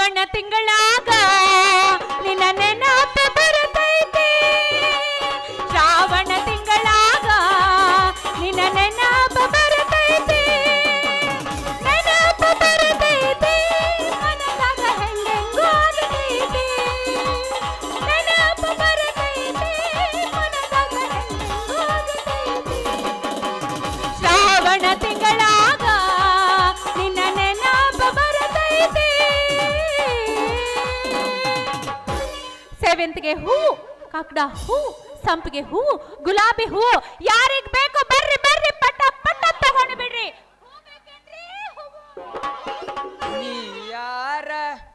ಶ್ರಾವಣ ತಿಂಗಳಾಗ ನಿನ್ನ ನೆನಪ ಬರತೈತಿ ಶ್ರಾವಣ ತಿಂಗಳಾಗ ನಿನ್ನ ನೆನಪ ಬರತೈತಿ ನೆನಪ ಬರತೈತಿ ಮನದಾಗ ಹೆಂಗೆಂಗೋ ಆಗತೈತಿ ನೆನಪ ಬರತೈತಿ ಮನದಾಗ ಹೆಂಗೆಂಗೋ ಆಗತೈತಿ ಶ್ರಾವಣ ತಿಂಗಳಾಗ ನಿನ್ನ ನೆನಪ ಬರತೈತಿ ಸೇವಂತಿಗೆ ಹೂ ಕಾಕಡ ಹೂ ಸಂಪಿಗೆ ಹೂ ಗುಲಾಬಿ ಹೂ ಯಾರಿಗ್ ಬೇಕೋ ಬರ್ರಿ ಬರ್ರಿ ಪಟ್ಟ ಪಟ್ಟ ತಗೊಂಡು ಬಿಡ್ರಿ ನೀ ಯಾರ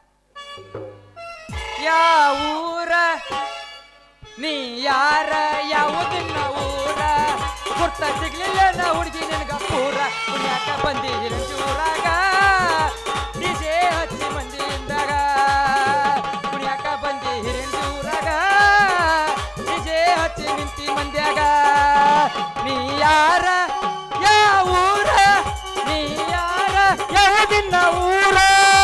ಯಾವೂರ ನೀ ಯಾರ ಯಾವುದನ್ನ ಊರ ಗುರ್ತ ಸಿಗ್ಲಿಲ್ಲ ನಾ ಹುಡುಗಿ ನಿನಗ ಪೂರ ಪುಣ್ಯಾಕ ಬಂದಿ ಹಿರಂಜೂರಾಗ ಡಿಜೆ ಹಚ್ಚಿ ಮಂದಿಯಿಂದಾಗ ಪುಣ್ಯಾಕ ಬಂದಿ ಹಿರಂಜೂರಾಗ ಡಿಜೆ ಹಚ್ಚಿ ನಿಂತಿ ಮಂದ್ಯಾಗ ನೀ ಯಾರ ಯಾವೂರ ನೀ ಯಾರ ಯಾವುದಿನ್ನ ಊರ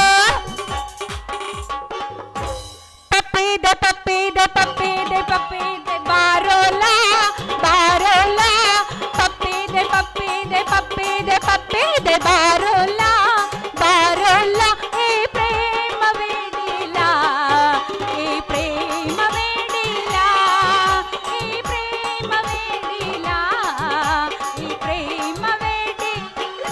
ಪಪ್ಪಿದೆ ಪಪ್ಪಿದೆ ಪಪ್ಪಿದೆ ಪಪ್ಪಿದೆ ಬಾರೋಲ ಬಾರೋಲ ಪಪ್ಪಿದೆ ಪಪ್ಪಿದೆ ಪಪ್ಪಿದೆ ಪಪ್ಪಿದೆ ಬಾರೋಲ ಬಾರೋಲ ಈ ಪ್ರೇಮ ಬೇಡಿಲ್ಲ ಈ ಪ್ರೇಮ ಬೇಡಿಲ್ಲ ಈ ಪ್ರೇಮ ಬೇಡಿಲ್ಲ ಈ ಪ್ರೇಮ ಬೇಡಿಲ್ಲ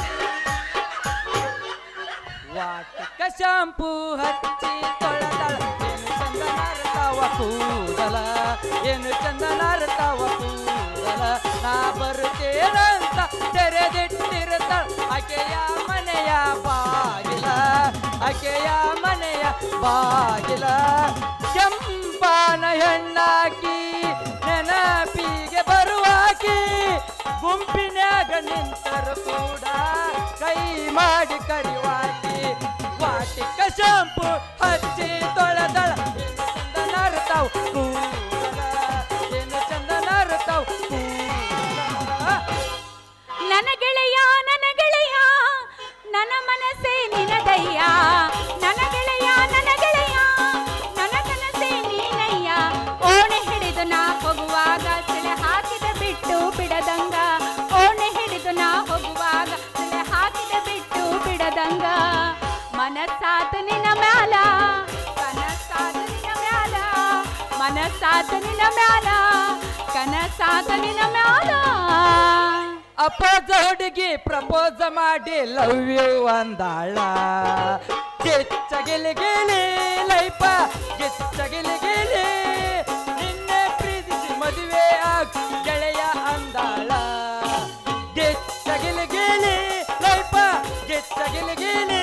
ವಾಟಿಕ ಶಾಂಪೂ ಹಚ್ಚಿ ತೊಳೆದಳ ಏನು ಚಂದ ನಾರ್ತಾವ ಕೂದಲ ಏನು ಚಂದ ನಾರ್ತಾವ ಕೂದಲ ನಾ ಬರುತ್ತೇನಂತ ತೆರೆದಿಟ್ಟಿರ್ತಾಳ ಆಕೆಯ ಮನೆಯ ಬಾಗಿಲ ಆಕೆಯ ಮನೆಯ ಬಾಗಿಲ ಕೆಂಪಾನ ಹೆಣ್ಣಾಕಿ ನೆನಪಿಗೆ ಬರುವಾಕಿ ಗುಂಪಿನ್ಯಾಗ ನಿಂತರು ಕೂಡ ಕೈ ಮಾಡಿ ಕರಿವಾಕಿ ವಾಟಿಕ ಶಾಂಪು ಹಚ್ಚಿ ತೊಳೆದಳ ಏನು ಚಂದ ನಾರ್ತಾವ್ ಕೂದಲ ಏನು ಚಂದ ನಾರ್ತಾವ್ ಕೂದಲ ನನ್ನ ಗೆಳೆಯ ನನ್ನ ಗೆಳೆಯ ನನ್ನ ಮನಸ್ಸೇ ನಿನದಯ್ಯ ನನ್ನ ಗೆಳೆಯ ನನ್ನ ಗೆಳೆಯ ನನ್ನ ಕನಸೇ ನೀನಯ್ಯ ಓಣೆ ಹಿಡಿದು ನಾ ಹೋಗುವಾಗ ಸೆಳೆ ಹಾಕಿದ ಬಿಟ್ಟು ಬಿಡದಂಗ ಓಣೆ ಹಿಡಿದು ನಾ ಹೋಗುವಾಗ ಸೆಳೆ ಹಾಕಿದ ಬಿಟ್ಟು ಬಿಡದಂಗ ಮನಸ್ಸಾತ ನಿನ್ನ ಮ್ಯಾಲ ಕನಸಾತ ನಿನ್ನ ಮ್ಯಾಲ ಮನಸ್ಸಾತ ನಿನ್ನ ಮ್ಯಾಲ ಕನಸಾತ ನಿನ್ನ ಮ್ಯಾಲ ಅಪ್ಪೋಸ ಹುಡುಗಿ ಪ್ರಪೋಸ್ ಮಾಡಿ ಲವ್ ಯು ಅಂದಾಳ ಗಿಚ್ಚಗಿಲಿ ಗಿಲಿ ಲೈಫ ಗಿಚ್ಚಗಿಲಿ ಗಿಲಿ ನಿನ್ನೆ ಪ್ರೀತಿಸಿ ಮದುವೆ ಆಗ್ ಗೆಳೆಯ ಅಂದಾಳ ಗಿಚ್ಚಗಿಲಿ ಗಿಲಿ ಲೈಫ ಗಿಚ್ಚಗಿಲಿ ಗಿಲಿ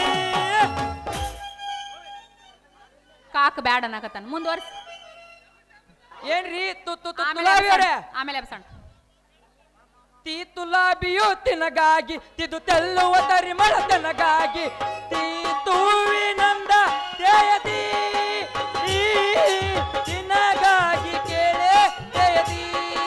ಕಾಕ ಬ್ಯಾಡ ಅನ್ನಕತ್ತಾನ ಮುಂದುವರ್ಸ್ ಏನ್ರಿ ತು ತು ತು ಆಮೇಲೆ ತುಲಾವಿಯರೇ? ಎಬ್ಸೋಣ. ಆಮೇಲೆ ಎಬ್ಸೋಣ ತೀ ತುಲಾಬಿಯು ತಿನಗಾಗಿ ತಿದು ತೆಲ್ಲುವ ತರಿಮಳ ತನಗಾಗಿ ತೀ ತೂವಿನಂದ ದೇಯದಿ ಈ ತಿನಗಾಗಿ ಕೇಳೆ ದೇಯದಿ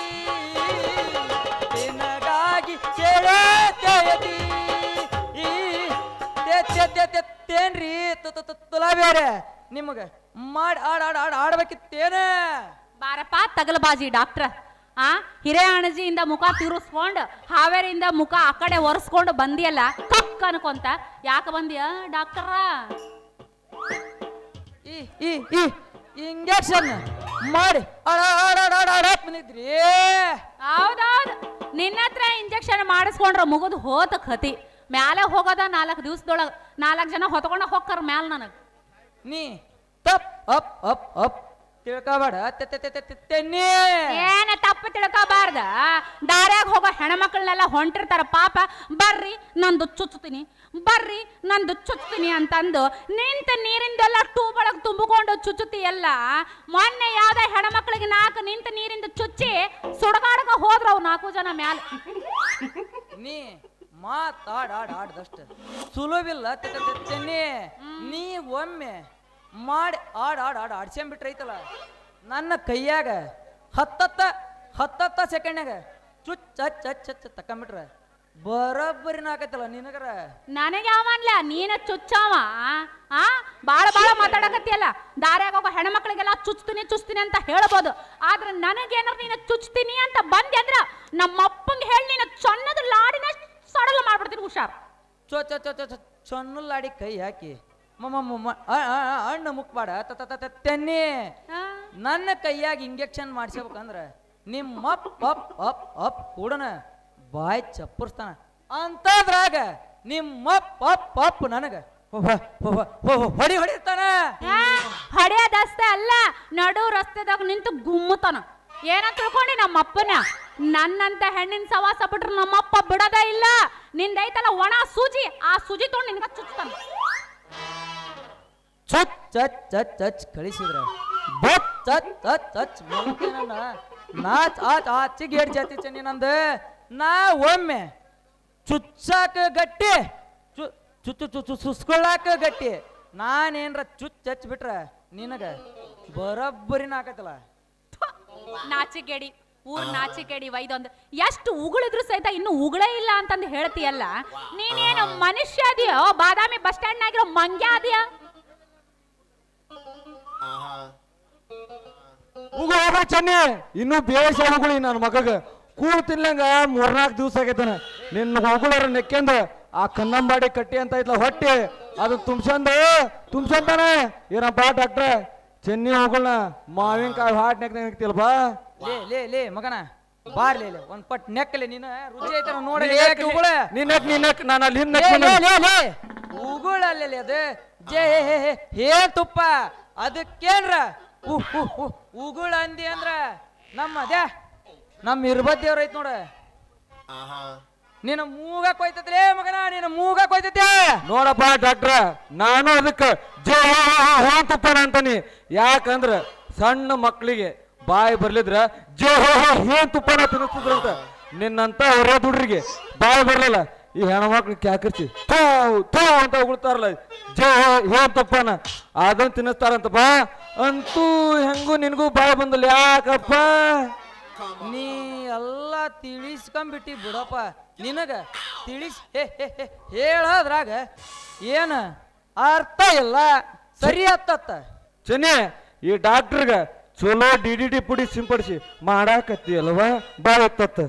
ತಿನಗಾಗಿ ಕೇಳೆ ದೇಯದಿ ಈ ತೆ ತೆ ತೆ ತೆ ತೇನ್ರಿ ತು ತು ತು ತುಲಾಬೇರೆ ನಿಮಗ ಮಾಡಿ ಆಡ್ ಆಡ್ ಆಡ್ ಆಡ್ಬೇಕಿತ್ತೇನೇ ಬಾರಪ್ಪ ತಗಲಬಾಜಿ ಡಾಕ್ಟ್ರ ಆ ಹಿರೇಅಣಜಿಯಿಂದ ಮುಖ ತಿರುಸ್ಕೊಂಡು ಹಾವೇರಿಯಿಂದ ಮುಖ ಆ ಕಡೆ ಒರೆಸ್ಕೊಂಡು ಬಂದಿಯಲ್ಲ ಕಕ್ ಅನ್ಕೊಂತ ಯಾಕೆ ಬಂದಿಯ ಡಾಕ್ಟರ ಈ ಈ ಈ ಇಂಜೆಕ್ಷನ್ ಮಾಡಿ ಆಡ ಆಡ ಆಡ ಆಡ ಆಡಕ್ ಬಂದಿದ್ರಿ ಹೌದೌದು ನಿನ್ನ ಹತ್ರ ಇಂಜೆಕ್ಷನ್ ಮಾಡಿಸ್ಕೊಂಡ್ರ ಮುಗಿದು ಹೋತ ಕತಿ ಮ್ಯಾಲೆ ಹೋಗೋದ ನಾಲ್ಕು ದಿವ್ಸದೊಳಗೆ ನಾಲ್ಕು ಜನ ಹೊತ್ಕೊಂಡ ಹೋಗ್ತಾರ ಮ್ಯಾಲ ನನಗೆ ನೀ ತಪ್ ಅಪ್ ಅಪ್ ಅಪ್ ತಿಳ್ಕೊಬೇಡ ತೆ ತೆ ತೆ ತೆ ತೆ ತೆನ್ನಿ ಏನ ತಪ್ಪು ತಿಳ್ಕೊಬಾರ್ದ ದಾರ್ಯಾಗ ಹೋಗೋ ಹೆಣ್ಮಕ್ಳನ್ನೆಲ್ಲ ಹೊಂಟಿರ್ತಾರ ಪಾಪ ಬರ್ರಿ ನಂದು ಚುಚ್ತೀನಿ ಬರ್ರಿ ನಂದು ಚುಚ್ತೀನಿ ಅಂತಂದು ನಿಂತ ನೀರಿಂದೆಲ್ಲ ಟ್ಯೂಬ್ ಒಳಗೆ ತುಂಬಿಕೊಂಡು ಚುಚ್ಚುತ್ತೀಯಲ್ಲ ಮೊನ್ನೆ ಯಾವ್ದೇ ಹೆಣ್ಮಕ್ಳಿಗೆ ನಾಲ್ಕು ನಿಂತ ನೀರಿಂದ ಚುಚ್ಚಿ ಸುಡಗಾಡ್ಗ ಹೋದ್ರ ಅವು ನಾಲ್ಕು ಜನ ಮ್ಯಾಲ ನೀ ಮಾತಾಡ ಆಡ ಆಡ್ದಷ್ಟ ಸುಲಭಿಲ್ಲ ತೆ ತೆ ತೆ ತೆನ್ನಿ ನೀ ಒಮ್ಮೆ ಮಾಡಿ ಆಡ್ ಆಡ್ ಆಡ್ ಆಡ್ಸ್ಕೊಂಬಿಟ್ರೈತಲ್ಲ ನನ್ನ ಕೈಯಾಗ ಹತ್ತತ್ತ ಹತ್ತತ್ತ ಸೆಕೆಂಡ್ನಾಗ ಚುಚ್ಚ ಚಚ್ಚ ಚಚ್ಚ ತಕೊಂಬಿಟ್ರ ಬರೋಬ್ಬರಿ ನಾಕೈತಲ್ಲ ನಿನಗರ ನನಗೆ ಯಾವನ್ಲ ನೀನ ಚುಚ್ಚಾವ ಆ ಬಾಳ ಬಾಳ ಮಾತಾಡಕತ್ತಿಯಲ್ಲ ದಾರ್ಯಾಗ ಹೋಗೋ ಹೆಣ್ಮಕ್ಳಿಗೆಲ್ಲ ಚುಚ್ತೀನಿ ಚುಚ್ತೀನಿ ಅಂತ ಹೇಳ್ಬೋದು ಆದ್ರೆ ನನಗೇನಾರು ನೀನು ಚುಚ್ತೀನಿ ಅಂತ ಬಂದೆ ಅಂದ್ರ ನಮ್ಮ ಅಪ್ಪಂಗೆ ಹೇಳಿ ನೀನು ಚನ್ನದ ಲಾಡಿನ ಸಡಲ ಮಾಡ್ಬಿಡ್ತೀನಿ ಹುಷಾರ್ ಚೊ ಚೊ ಚೊ ಚೊ ಚೊ ಚೊನ್ನಲಾಡಿ ಕೈ ಹಾಕಿ ಮಮ್ಮ ಮಮ್ಮ ಅ- ಅ- ಅ- ಹಣ್ಣು ಮುಕ್ಬೇಡ ತ ತ ತ- ತ ತೆನ್ನಿ ಆ? ನನ್ನ ಕೈಯಾಗ ಇಂಜೆಕ್ಷನ್ ಮಾಡ್ಸ್ಬೇಕಂದ್ರ ನಿಮ್ಮ ಅಪ್ ಅಪ್ ಅಪ್ ಅಪ್ ಕೂಡನ ಬಾಯ್ ಚಪ್ಪರ್ಸ್ತಾನ ಅಂತದ್ರಾಗ ನಿಮ್ಮ ಅಪ್ ಅಪ್ ಅಪ್ ನನಗ ಹೊ- ಹೊ- ಹೊ- ಹೊ- ಹೊಡಿ ಹೊಡಿತಾನ ಆ, ಹೊಡೆಯೋದಷ್ಟೇ ಅಲ್ಲ ನಡು ರಸ್ತೆದಾಗ ನಿಂತು ಗುಮ್ಮುತ್ತಾನ ಏನಂತ ತಿಳ್ಕೊಂಡಿ ನಮ್ಮ ಅಪ್ಪನ ನನ್ನಂತ ಹೆಣ್ಣಿನ ಸವಾಸ ಬಿಟ್ರೆ ನಮ್ಮಪ್ಪ ಬಿಡೋದೇ ಇಲ್ಲ ನಿಂದೈತಲ್ಲ ಒಣ ಸೂಜಿ ಆ ಸೂಜಿ ತೊಗೊಂಡು ನಿನ್ಗ ಚುಚ್ತಾನ ಚಚ್ ಚಚ್ ಚಚ್ ಚಚ್ ಕಳಿಸಿದ್ರ ಬತ್ ಚಚ್ ಚಚ್ ಚಚ್ ಮುಲ್ಕಿನನ್ನ ನಾಚ್ ಆಚ್ ಆಚಿಗೆ ಏಡ್ ಜಾತಿ ಚೆನ್ನಿ ನಂದು ನಾ ಒಮ್ಮೆ ಚುಚ್ಚಾಕ ಗಟ್ಟಿ ಚು ಚುಚ್ಚು ಚುಚ್ಚು ಸುಸ್ಕೊಳ್ಳಾಕ ಗಟ್ಟಿ ನಾನೇನ್ರ ಚುಚ್ ಚಚ್ ಬಿಟ್ರ ನಿನಗ ಬರಬ್ಬರಿನ ಆಕತ್ತಲ್ಲ ನಾಚಿಕೆಡಿ ಊರ್ ನಾಚಿಕೆಡಿ ವೈದೊಂದು ಎಷ್ಟು ಉಗುಳಿದ್ರು ಸಹಿತ ಇನ್ನು ಉಗುಳೇ ಇಲ್ಲ ಅಂತಂದು ಹೇಳ್ತೀಯಲ್ಲ ನೀನೇನು ಮನುಷ್ಯ ಅದೆಯೋ ಬಾದಾಮಿ ಬಸ್ ಸ್ಟ್ಯಾಂಡ್ ಆಗಿರೋ ಮಂಗ್ಯ ಅದೆಯಾ ಉಗು ಹೋಗ ಚೆನ್ನಿ ಇನ್ನೂ ಬೇಷ ಉಗುಳಿ ನನ್ನ ಮಗಗ ಕೂಳು ತಿನ್ಲಂಗ ಮೂರ್ನಾಲ್ಕು ದಿವಸ ಆಗೈತನ ನಿನ್ನ ಉಗುಳರ ನೆಕ್ಕೆಂದ ಆ ಕನ್ನಂಬಾಡಿ ಕಟ್ಟಿ ಅಂತ ಐತ್ಲ ಹೊಟ್ಟೆ ಅದು ತುಂಬ್ಸಂದ ತುಂಬ್ಸಂತಾನೆ ಏನಪ್ಪ ಡಾಕ್ಟ್ರ ಚೆನ್ನಿ ಉಗುಳ್ನ ಮಾವಿನಕಾಯಿ ಹಾಟ್ ನೆಕ್ ನೆಕ್ತಿಲ್ ಬಾ ಲೇ ಲೇ ಲೇ ಮಗನ ಬಾರ್ಲೇ ಲೇ ಒಂದ್ ಪಟ್ ನೆಕ್ಕಲೆ ನೀನು ರುಚಿ ಐತನ ನೋಡಲಿ ಏಕ್ ಉಗುಳ ನಿನ್ನಕ್ ನಿನ್ನಕ್ ನಾನು ಅಲ್ಲಿ ಹಿಂದ್ ಲೇ, ನೆಕ್ಕೊಂಡ್ ಲೇ, ಲೇ, ಲೇ. ಉಗುಳಲ್ಲಿ ಅದು ಜೇ ಹೇ, ಹೇ, ಹೇ, ಹೇ ತುಪ್ಪ ಅದಕ್ಕೇನ್ರ ಉ- ಉ- ಉ- ಉಗುಳ ಅಂದಿ ಅಂದ್ರ ನಮ್ಮ ಅದೇ ನಮ್ಮ ಇರ್ಬದ್ದೇವ್ರ ಐತ್ ನೋಡ ನಿನ್ನ ಮೂಗ ಕೊಯ್ತೈತ್ಲೇ ಮಗನ ನಿನ್ನ ಮೂಗ ಕೊಯ್ತೈತೆ ನೋಡಪ್ಪ ಡಾಕ್ಟ್ರ ನಾನು ಅದಕ್ಕೆ ಜೈ ತುಪ್ಪನ ಅಂತಾನಿ ಯಾಕಂದ್ರ ಸಣ್ಣ ಮಕ್ಕಳಿಗೆ ಬಾಯಿ ಬರ್ಲಿದ್ರ ಜೈ ಹೇನ್ ತುಪ್ಪನ ತಿನ್ನಿಸ್ತದ್ರಂತ ನಿನ್ನಂತ ಹೊರ ದುಡ್ರಿಗೆ ಬಾಯಿ ಬರ್ಲಿಲ್ಲ ಈ ಹೆಣ್ಮಕ್ಳು ಕ್ಯಾಕರ್ಚಿ ಥೂ ಥೂ ಅಂತ ಉಗುಳ್ತಾರಲ್ಲ ಜೈ ಹೇನ್ ತುಪ್ಪನ ಅದನ್ನ ತಿನ್ನಿಸ್ತಾರಂತಪ್ಪ ಅಂತೂ ಹೆಂಗೂ ನಿನಗೂ ಬಾಯಿ ಬಂದಲ್ಲ ಯಾಕಪ್ಪ ನೀ ಎಲ್ಲ ತಿಳಿಸ್ಕೊಂಬಿಟ್ಟಿ ಬಿಡಪ್ಪ ನಿನಗ ತಿಳಿಸ್ ಹೇ ಹೇ ಹೇ ಹೇಳದ್ರಾಗ ಏನ ಅರ್ಥ ಇಲ್ಲ ಸರಿ ಹತ್ತತ್ತ ಚೆನ್ನಿ ಈ ಡಾಕ್ಟ್ರಿಗ ಚಲೋ ಡಿ ಡಿ ಟಿ ಪುಡಿ ಸಿಂಪಡಿಸಿ ಮಾಡಾಕತ್ತಿ ಅಲ್ವಾ ಬಾಯ್ ಎತ್ತತ್ತ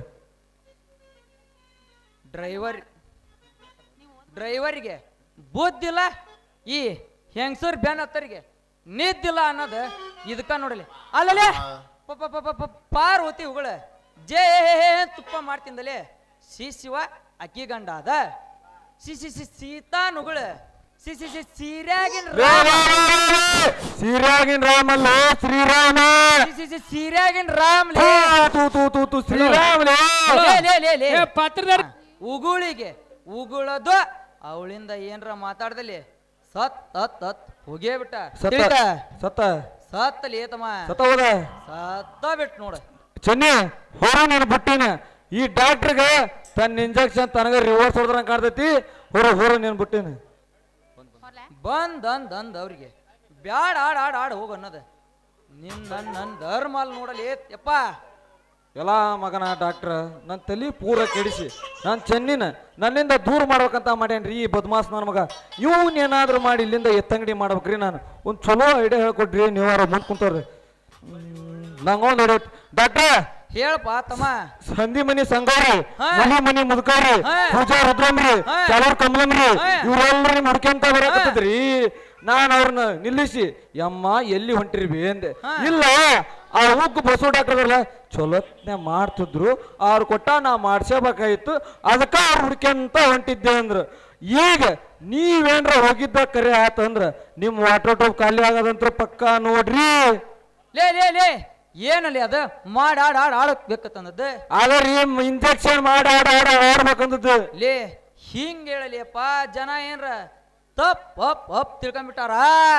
ಡ್ರೈವರ್ ಡ್ರೈವರ್ಗೆ ಬುದ್ಧಿಲ್ಲ ಈ ಹೆಂಗಸರ್ ಬ್ಯಾನ್ ಹತ್ತರಿಗೆ ನಿದ್ದಿಲ್ಲ ಅನ್ನೋದು ಇದಕ್ಕ ನೋಡಲಿ ಅಲ್ಲಲೇ ಪ- ಪ- ಪ- ಪ- ಪ- ಪಾರ್ವತಿ ಉಗುಳ ಜೇ ತುಪ್ಪ ಮಾಡ್ತಿಂದಲೇ ಸಿ ಶಿವ ಅಕ್ಕಿ ಗಂಡ ಅದ ಸಿ ಸಿ ಸಿ ಸೀತಾ ನುಗುಳ ಸಿ ಸಿ ಸಿ ಸೀರ್ಯಾಗಿನ ರಾಮ ಶ್ರೀರಾಗಿನ್ ರಾಮಲ್ಲ ಶ್ರೀರಾಮ ಸಿ ಸಿ ಸಿ ಸೀರ್ಯಾಗಿನ ರಾಮ್ ತೂ, ಲೇ ತೂ ತೂ ತೂ ತೂ ಶ್ರೀರಾಮ ಲೇ. ಲೇ, ಲೇ, ಲೇ, ಲೇ. ಏ, ಪತ್ರದಾರ ಉಗುಳಿಗೆ ಉಗುಳದು ಅವಳಿಂದ ಏನ್ರ ಮಾತಾಡ್ದಲ್ಲಿ ಸತ್ ತತ್ ತತ್ ಹೋಗೇ ಬಿಟ್ಟ ಸತ್ತ ತಿಳಿತಾ? ಸತ್ತ ಸತ್ತಲಿ ತಮ್ಮ ಸತ್ತ ಹೋದ ಸತ್ತ ಬಿಟ್ ನೋಡ ಚೆನ್ನಿ ಹೊರ ನಾನು ಬಿಟ್ಟಿನ ಈ ಡಾಕ್ಟ್ರಿಗೆ ತನ್ನ ಇಂಜೆಕ್ಷನ್ ತನಗ ರಿವರ್ಸ್ ಹೊಡೆದ್ರಂಗ ಕಾಣ್ತೈತಿ ಹೊರ ಹೊರ ನೀನು ಬಿಟ್ಟಿನ ಬಂದ್ ಅಂದ್ ಅಂದ್ ಅವ್ರಿಗೆ ಬ್ಯಾಡ್ ಆಡ್ ಆಡ್ ಆಡ್ ಹೋಗ ಅನ್ನದ ನಿನ್ ನನ್ ನನ್ ಧರ್ಮಲ್ ನೋಡಲಿ ಯಪ್ಪ ಎಲ್ಲ ಮಗನ ಡಾಕ್ಟ್ರ ನನ್ನ ತಲೆ ಪೂರ ಕೆಡಿಸಿ ನಾನು ಚೆನ್ನಿನ ನನ್ನಿಂದ ದೂರ ಮಾಡ್ಬೇಕಂತ ಮಾಡೇನ್ರಿ ಈ ಬದ್ಮಾಸ್ ನನ್ನ ಮಗ ಇವನ್ ಏನಾದ್ರೂ ಮಾಡಿ ಇಲ್ಲಿಂದ ಎತ್ತಂಗಡಿ ಮಾಡ್ಬೇಕ್ರಿ ನಾನು ಒಂದು ಚಲೋ ಐಡಿಯಾ ಹೇಳ್ಕೊಡ್ರಿ ನೀವಾರ ಮುಂದ್ ಕುಂತವ್ರಿ ನಂಗೊಂದು ಐಡಿಯಾ ಡಾಕ್ಟ್ರ ಹೇಳಪ್ಪ ತಮ್ಮ ಸಂಧಿ ಮನಿ ಸಂಗಾರಿ ಹಾ. ಮನಿ ಮನಿ ಮುದುಕಾರಿ ಹಾ. ಪೂಜಾ ರುದ್ರಮ್ರಿ ಹಾ. ಕೆಲವ್ರ ಕಮಲಮ್ರಿ ಹಾ. ಇವ್ರೆಲ್ಲರೂ ನಿಮ್ ಹುಡ್ಕೊಂತ ಬರಕತ್ತಿದ್ರಿ ನಾನ್ ಅವ್ರನ್ನ ನಿಲ್ಲಿಸಿ ಯಮ್ಮ ಎಲ್ಲಿ ಹೊಂಟಿರ್ಬಿ ಅಂದೆ ಹಾ. ಇಲ್ಲ ಆ ಉಗ್ಗು ಬಸವ ಡಾಕ್ಟರ್ ಚಲೋತ್ನೆ ಮಾಡ್ತಿದ್ರು ಅವ್ರು ಕೊಟ್ಟ ನಾ ಮಾಡ್ಸೇಬೇಕಾಗಿತ್ತು ಅದಕ್ಕ ಅವ್ರು ಹುಡ್ಕೊಂತ ಹೊಂಟಿದ್ದೆ ಅಂದ್ರು ಈಗ ನೀವೇನ್ರ ಹೋಗಿದ್ದ ಕರೆ ಆತಂದ್ರ ನಿಮ್ ವಾಟರ್ ಟೋಪ್ ಖಾಲಿ ಆಗೋದಂತ್ರ ಪಕ್ಕ ನೋಡ್ರಿ ಲೇ ಲೇ ಲೇ ಏನಲ್ಲಿ ಅದ ಮಾಡ್ ಆಡ್ ಆಡ್ ಆಡಕ್ಬೇಕತ್ತಂದದ್ದು ಆದ್ರೆ ಇಂಜೆಕ್ಷನ್ ಮಾಡಿ ಆಡ ಆಡ ಆಡ್ಬೇಕಂದದ್ದು ಲೇ ಹಿಂಗ್ ಹೇಳಲಿಯಪ್ಪ ಜನ ಏನ್ರ ತಪ್ ಅಪ್ ಅಪ್ ತಿಳ್ಕೊಂಬಿಟ್ಟಾರ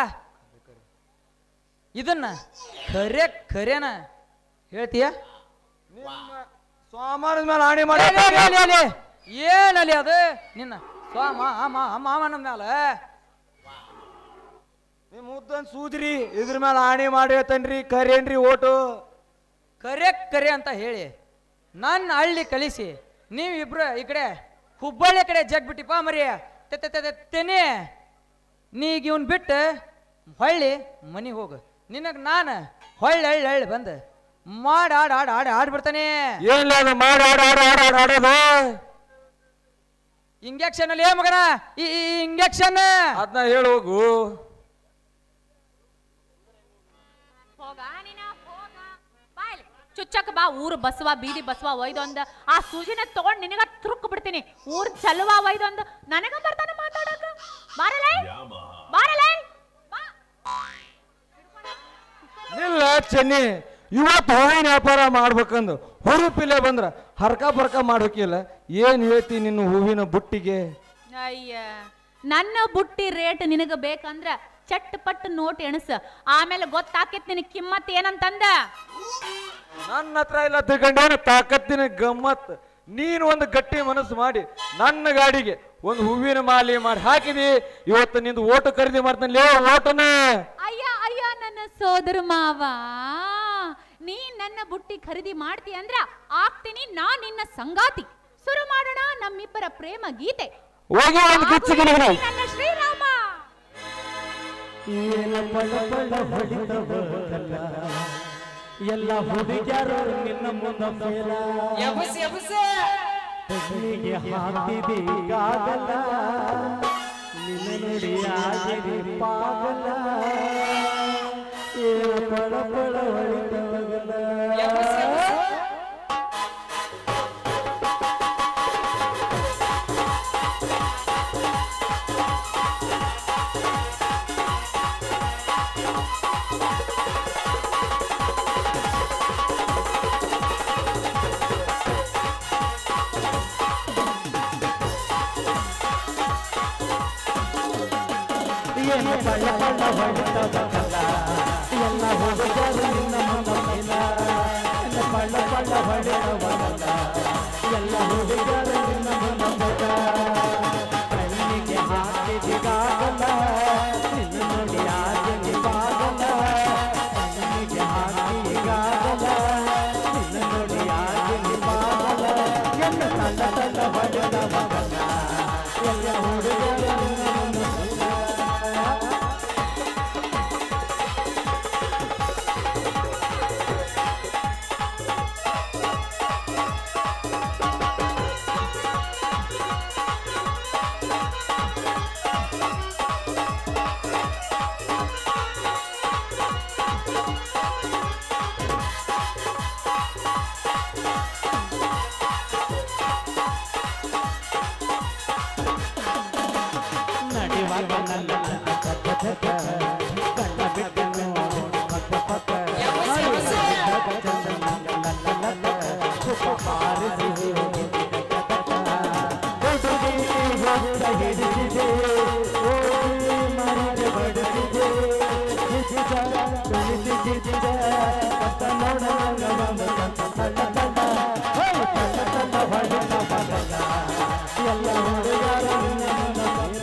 ಇದನ್ನ ಖರೆ ಖರೇನ ಹೇಳ್ತೀಯ ಸೋಮವಾರದ ಮೇಲೆ ಆಣಿ ಲೇ, ಲೇ, ಲೇ, ಲೇ, ಲೇ. ಏನಲ್ಲಿ ಅದು ನಿನ್ನ ಸ್ವಾಮ ಅಮ್ಮ ಮಾಮನ ಮ್ಯಾಲ ನಿಮ್ ಮುದ್ದನ್ ಸೂದ್ರಿ ಇದ್ರ ಮೇಲೆ ಆಣಿ ಮಾಡಿ ಹೇಳ್ತೇನ್ರಿ ಕರೇನ್ರಿ ಓಟು ಕರೆ ಕರೆ ಅಂತ ಹೇಳಿ ನನ್ನ ಹಳ್ಳಿ ಕಳಿಸಿ ನೀವಿಬ್ರು ಈ ಕಡೆ ಹುಬ್ಬಳ್ಳಿ ಕಡೆ ಜಗ್ ಬಿಟ್ಟಿಪ್ಪ ಮರಿ ತೆನೆ ನೀಗ ಇವನ್ ಬಿಟ್ಟು ಹೊಳ್ಳಿ ಮನಿಗೆ ಹೋಗು ನಿನಗೆ ನಾನು ಹೊಳ್ಳಿ ಹಳ್ಳಿ ಹಳ್ಳಿ ಬಂದು ಮಾಡಿ ಆಡ್ ಆಡ್ ಆಡ್ ಆಡ್ಬಿಡ್ತಾನೆ ಏನ್ಲ ಅದು ಮಾಡಿ ಆಡ ಆಡ ಆಡ ಆಡ ಆಡೋದು ಇಂಜೆಕ್ಷನ್ ಅಲ್ಲಿ ಏ ಮಗನ ಈ ಇಂಜೆಕ್ಷನ್ ಅದನ್ನ ಹೇಳಿ ಹೋಗು ಹೋಗ ನೀನ ಹೋಗ ಬಾ ಇಲ್ಲಿ. ಚುಚ್ಚಕ್ ಬಾ ಊರು ಬಸವ ಬೀದಿ ಬಸವ ಒಯ್ದೊಂದು ಆ ಸೂಜಿನ ತಗೊಂಡ್ ನಿನಗ ತುರುಕ್ ಬಿಡ್ತೀನಿ ಊರ್ ಚಲುವ ಒಯ್ದೊಂದು ನನಗ ಬರ್ತಾನ ಮಾತಾಡಕ ಬಾರಲೇ ಬಾರಲೇ ಬಾ ಇಲ್ಲ ಚೆನ್ನಿ ಇವತ್ತು ಹೂವಿನ ವ್ಯಾಪಾರ ಮಾಡ್ಬೇಕಂದು ಹುರುಪಿಲೆ ಬಂದ್ರ ಹರ್ಕ ಬರ್ಕ ಮಾಡ್ಬೇಕಿಲ್ಲ ಏನ್ ಹೇಳ್ತಿ ನಿನ್ನ ಹೂವಿನ ಬುಟ್ಟಿಗೆ ಅಯ್ಯ ನನ್ನ ಬುಟ್ಟಿ ರೇಟ್ ನಿನಗ ಬೇಕಂದ್ರ ಚಟ್ ಪಟ್ ನೋಟ್ ಎಣಸ ಆಮೇಲೆ ಗೊತ್ತಾಕೇತ್ ನಿನಗ್ ಕಿಮ್ಮತ್ ಏನಂತಂದ ನನ್ನ ಹತ್ರ ಇಲ್ಲ ತಿಳ್ಕೊಂಡೇನು ತಾಕತ್ತಿನ ಗಮ್ಮತ್ ನೀನು ಒಂದು ಗಟ್ಟಿ ಮನಸ್ಸು ಮಾಡಿ ನನ್ನ ಗಾಡಿಗೆ ಒಂದು ಹೂವಿನ ಮಾಲೆ ಮಾಡಿ ಹಾಕಿದಿ ಇವತ್ತು ನಿಂದು ಓಟು ಖರೀದಿ ಮಾಡ್ತಾನೆ ಲೇ ಓಟನ ಅಯ್ಯ ಅಯ್ಯ ನನ್ನ ಸೋದರ ಮಾವ ನೀ ನನ್ನ ಬುಟ್ಟಿ ಖರೀದಿ ಮಾಡ್ತಿ ಅಂದ್ರ ಆಗ್ತೀನಿ ನಾ ನಿನ್ನ ಸಂಗಾತಿ ಶುರು ಮಾಡೋಣ ನಮ್ಮಿಬ್ಬರ ಪ್ರೇಮ ಗೀತೆ ಹೋಗಿ ಒಂದು ಗಿಚ್ಚಿಗೆ ಆಗು ನೀ ನನ್ನ ಶ್ರೀರಾಮ ಏನ ಪಳ ಪಳ ಹೊಡಿತವಲ್ಲ ಎಲ್ಲ ಹುಡುಗ್ಯಾರು ನಿನ್ನ ಮುಂದ ಫೇಲ ಹೆಣ್ಣಿಗೆ ಹಾಕಿದೀಗಾಗಲ್ಲ ನಿನ್ನ ನುಡಿ ಆಗಿರಿ ಪಾಗಲ ಏನ ಪಳ ಪಳ ಹೊಡಿತವಲ್ಲ ಏನು ಪಳ್ಳ ಪಳ್ಳ ಹೊಡಿತವಲ್ಲ ಎಲ್ಲ ಹುಡುಗರು ನಿನ್ನ ಮುಂದ ಫೇಲ ಏನು ಪಳ್ಳ ಪಳ್ಳ ಹೊಡಿತವಲ್ಲ ಎಲ್ಲ ಹುಡುಗರು ನಿನ್ನ ಮುಂದ ಫೇಲ ಕಣ್ಣಿಗೆ ಹಾಕಿದಿಗಾಗಲ್ಲ ನಿನ್ನ ನುಡಿ ಆಗಿರಿ ಪಾಗಲ ಕಣ್ಣಿಗೆ ಹಾಕಿಗಾಗಲ್ಲ ನಿನ್ನ ನುಡಿ ಆಗಿರಿ ಪಾಗಲ ಎಲ್ಲ ತಲ್ಲ ತಲ್ಲ ಹೊಡೆದವಲ್ಲ ಎಲ್ಲ ಹುಡುಗರು ನಿನ್ನ ಮುಂದ ಫೇಲ ನಡಿವಾಗ ನನ್ನ ಕಕ್ಕ ಕಕ್ಕ ಕಣ್ಣ ಬಿಟ್ಟು ನೋಡು ಪಕ್ಕ ಪಕ್ಕ ನಡಿವಾಗ ಚಂದ ನನ್ನ ಲಲ್ಲ ಲಲ್ಲ ಸುಪ ಪಾರಿಸಿ ಹೋಗಿ ಕಕ್ಕ ಕಕ್ಕ ಹುಡುಗಿ ಹೊತ್ತ ಹಿಡಿದಿದೆ ಹೋಗಿ ಮರಿಗೆ ಬಡಿಸಿದೆ ಜಿಜಿಜ ತುಳಿಸಿ ಜಿಜಿಜ ಕತ್ತ ನೋಡಲ್ಲ ಒಂದು ಕತ್ತ ತಳ್ಳ ತಳ್ಳ ಹೋಯ್ ತಳ್ಳ ತಳ್ಳ ಹೊಡೆದ ಬಗಲ ಎಲ್ಲ ಹುಡುಗರು ನಿನ್ನ ಮುಂದೆ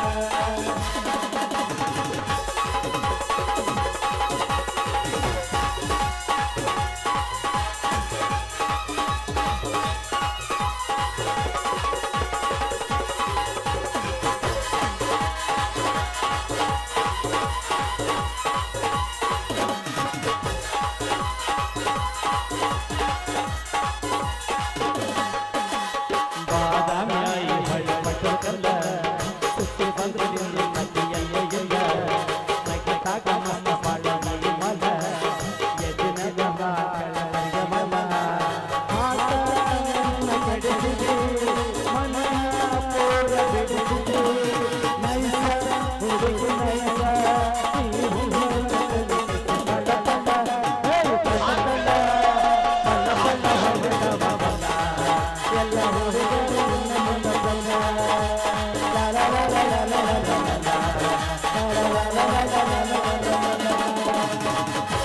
ಬಾದಾಮಿಯಾಯಿ ಹೊಳೆ ಪಟ್ಟಕಲ್ಲ ಸುತ್ತಿ ಬಂದು ನಿನ್ನ ನದಿಯಲ್ಲೇ ಇಲ್ಲ ನಗತಾಗ ಮನ ಬಾಳ ಮಳಿ ಮಲ ಎದಿನಗ ಮಕ್ಕಳ ಮಲ ಆಟ ನನ್ನ ಕಡೆದಿದೆ ಮನ ಪೂರ ಬಿಡಿಸಿದೆ ನೈಸ ಹುಡುಗಿ ನೈಸ ಈ ಹುಡುಗ ಪಡ ಪಡ ಹೇ ಪಡ ಪಡ ಪಡ ಪಡ ಹೊಡೆದ ಬಬಲ ಎಲ್ಲ ಹುಡುಗರು ನಿನ್ನ ಮುಂದೆ ಬಂದ ಲಾ ಲಾ ಲಾ ಲಾ ಲಾ ಲಾ ಲಾ ಲಾ ಲಾ. ಲಾ ಲಾ ಲಾ ಲಾ ಲಾ ಲಾ ಲಾ ಲಾ ಲಾ.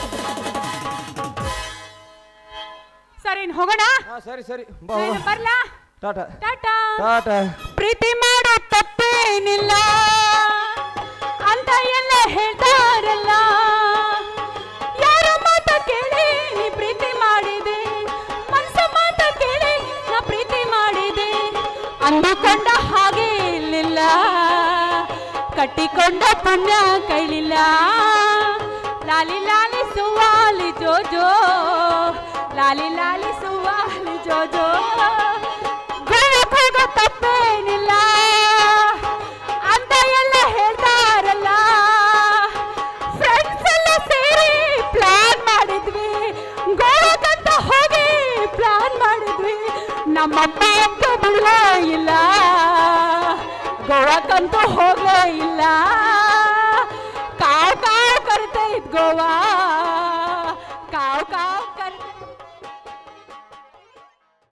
ಸರಿ ಇನ್ ಹೋಗೋಣ ಹಾ ಸರಿ ಸರಿ ಬಾ ನಾನು ಬರ್ಲಾ ಟಾಟಾ ಟಾಟಾ ಟಾಟಾ ಪ್ರೀತಿ ಮಾಡೋ ತಪ್ಪೇನಿಲ್ಲ ಅಂತ ಎಲ್ಲ ಹೇಳ್ತಾರಲ್ಲ ಯಾರ ಮಾತ ಕೇಳಿ ನೀ ಪ್ರೀತಿ ಮಾಡಿದೆ ಮನಸ ಮಾತ ಕೇಳಿ ನಾ ಪ್ರೀತಿ ಮಾಡಿದೆ ಅಂದುಕೊಂಡ ಹಾಗೆ ಇರಲಿಲ್ಲ ಕಟ್ಟಿಕೊಂಡ ಪುಣ್ಯ ಕೈಲಿಲ್ಲ ಲಾಲಿ ಲಾಲಿ ಸುವಾಲಿ ಜೋಜೋ ಲಾಲಿ ಲಾಲಿ ಸುವಾಲಿ ಜೋಜೋ ಗೋವಾಕ್ ಹೋಗೋ ತಪ್ಪೇನಿಲ್ಲ ಅಂತ ಎಲ್ಲ ಹೇಳ್ತಾರಲ್ಲ ಫ್ರೆಂಡ್ಸ್ ಎಲ್ಲ ಸೇರಿ ಪ್ಲಾನ್ ಮಾಡಿದ್ವಿ ಗೋವಾಕಂತ ಹೋಗಿ ಪ್ಲಾನ್ ಮಾಡಿದ್ವಿ ನಮ್ಮಪ್ಪ ಅಂತ ಬಿಡಲೇ ಇಲ್ಲ ಗೋವಾಕಂತೂ ಹೋಗಲೇ ಇಲ್ಲ